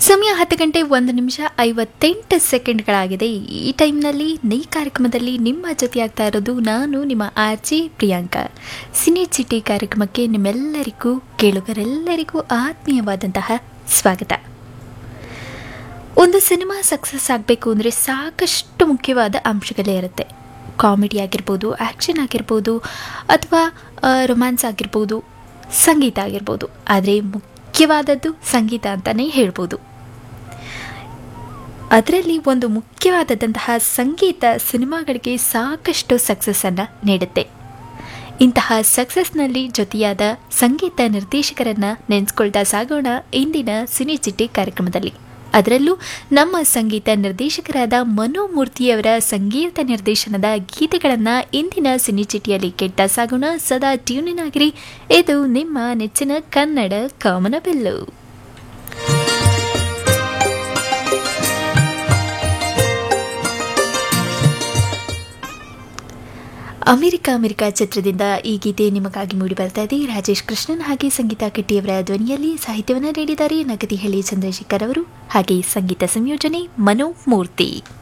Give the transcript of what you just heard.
ಸಮಯ ಹತ್ತು ಗಂಟೆ ಒಂದು ನಿಮಿಷ ಐವತ್ತೆಂಟು ಸೆಕೆಂಡ್ಗಳಾಗಿದೆ ಈ ಟೈಮ್ನಲ್ಲಿ ನೇ ಕಾರ್ಯಕ್ರಮದಲ್ಲಿ ನಿಮ್ಮ ಜೊತೆಯಾಗ್ತಾ ಇರೋದು ನಾನು ನಿಮ್ಮ ಆರ್ಜಿ ಪ್ರಿಯಾಂಕಾ ಸಿನಿ ಚಿಟಿ ಕಾರ್ಯಕ್ರಮಕ್ಕೆ ನಿಮ್ಮೆಲ್ಲರಿಗೂ ಕೇಳುಗರೆಲ್ಲರಿಗೂ ಆತ್ಮೀಯವಾದಂತಹ ಸ್ವಾಗತ ಒಂದು ಸಿನಿಮಾ ಸಕ್ಸಸ್ ಆಗಬೇಕು ಅಂದರೆ ಸಾಕಷ್ಟು ಮುಖ್ಯವಾದ ಅಂಶಗಳೇ ಇರುತ್ತೆ ಕಾಮಿಡಿ ಆಗಿರ್ಬೋದು ಆ್ಯಕ್ಷನ್ ಆಗಿರ್ಬೋದು ಅಥವಾ ರೊಮ್ಯಾನ್ಸ್ ಆಗಿರ್ಬೋದು ಸಂಗೀತ ಆಗಿರ್ಬೋದು ಆದರೆ ಮುಖ್ಯವಾದದ್ದು ಸಂಗೀತ ಅಂತಲೇ ಹೇಳ್ಬೋದು ಅದರಲ್ಲಿ ಒಂದು ಮುಖ್ಯವಾದದಂತಹ ಸಂಗೀತ ಸಿನಿಮಾಗಳಿಗೆ ಸಾಕಷ್ಟು ಸಕ್ಸಸ್ಸನ್ನು ನೀಡುತ್ತೆ ಇಂತಹ ಸಕ್ಸಸ್ನಲ್ಲಿ ಜೊತೆಯಾದ ಸಂಗೀತ ನಿರ್ದೇಶಕರನ್ನ ನೆನೆಸ್ಕೊಳ್ತಾ ಸಾಗೋಣ ಇಂದಿನ ಸಿನಿ ಚಿಟ್ಟಿ ಕಾರ್ಯಕ್ರಮದಲ್ಲಿ ಅದರಲ್ಲೂ ನಮ್ಮ ಸಂಗೀತ ನಿರ್ದೇಶಕರಾದ ಮನೋಮೂರ್ತಿಯವರ ಸಂಗೀತ ನಿರ್ದೇಶನದ ಗೀತೆಗಳನ್ನು ಇಂದಿನ ಸಿನಿ ಚಿಟಿಯಲ್ಲಿ ಕೇಳ್ತಾ ಸಾಗೋಣ ಸದಾ ಟ್ಯೂನಿನ್ ಆಗಿರಿ ಇದು ನಿಮ್ಮ ನೆಚ್ಚಿನ ಕನ್ನಡ ಕಾಮನಬಿಲ್ಲು ಅಮೆರಿಕ ಅಮೆರಿಕ ಚಿತ್ರದಿಂದ ಈ ಗೀತೆ ನಿಮಗಾಗಿ ಮೂಡಿ ಬರ್ತಾ ಇದೆ ರಾಜೇಶ್ ಕೃಷ್ಣನ್ ಹಾಗೆ ಸಂಗೀತ ಕಟ್ಟಿಯವರ ಧ್ವನಿಯಲ್ಲಿ ಸಾಹಿತ್ಯವನ್ನು ನೀಡಿದ್ದಾರೆ ನಗದಿಹಳ್ಳಿ ಚಂದ್ರಶೇಖರ್ ಅವರು ಹಾಗೆ ಸಂಗೀತ ಸಂಯೋಜನೆ ಮನೋ ಮೂರ್ತಿ